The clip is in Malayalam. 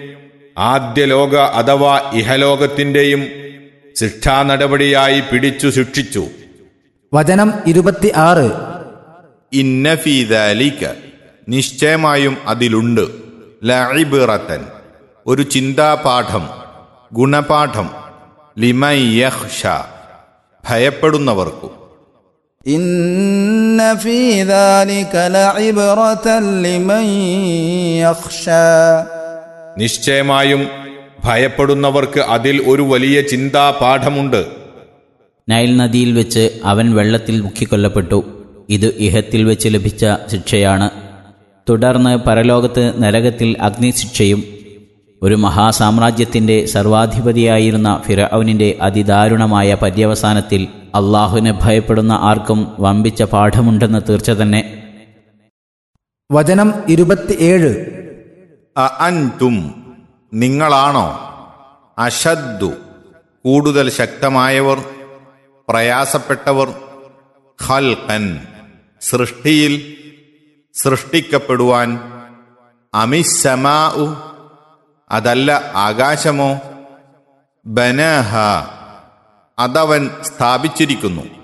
ആദ്യ ലോക അഥവാ ഇഹലോകത്തിന്റെയും ശിക്ഷാ നടപടിയായി പിടിച്ചു ശിക്ഷിച്ചു വചനം ഇരുപത്തി ആറ് ഇന്നഫീദാലിക്ക നിശ്ചയമായും അതിലുണ്ട് ലഇബിറത്തൻ ഒരു ചിന്താപാഠം ഗുണപാഠം ലിമയ്യഹ്ഷ ഭയപ്പെടുന്നവർക്കു إن في ذلك لعبرة لمن يخشى നിശ്ചയമായും ഭയപ്പെടുന്നവർക്ക് അതിൽ ഒരു വലിയ ചിന്താപാഠമുണ്ട് നൈൽ നദിയിൽ വെച്ച് അവൻ വെള്ളത്തിൽ മുക്കിക്കൊല്ലപ്പെട്ടു ഇത് ഇഹത്തിൽ വെച്ച് ലഭിച്ച ശിക്ഷയാണ് തുടർന്ന് പരലോകത്ത് നരകത്തിൽ അഗ്നിശിക്ഷയും ഒരു മഹാസാമ്രാജ്യത്തിന്റെ സർവാധിപതിയായിരുന്ന ഫിറൌനിന്റെ അതിദാരുണമായ പര്യവസാനത്തിൽ അള്ളാഹുവിനെ ഭയപ്പെടുന്ന ആർക്കും വമ്പിച്ച പാഠമുണ്ടെന്ന് തീർച്ച തന്നെ വചനം ഇരുപത്തിയേഴ് അഅൻതും നിങ്ങളാണോ അഷദ്ദു കൂടുതൽ ശക്തമായവർ പ്രയാസപ്പെട്ടവർ ഖൽഖൻ സൃഷ്ടിയിൽ സൃഷ്ടിക്കപ്പെടുവാൻ അമിസമാഉ അതല്ല ആകാശമോ ബനഹ അതവൻ സ്ഥാപിച്ചിരിക്കുന്നു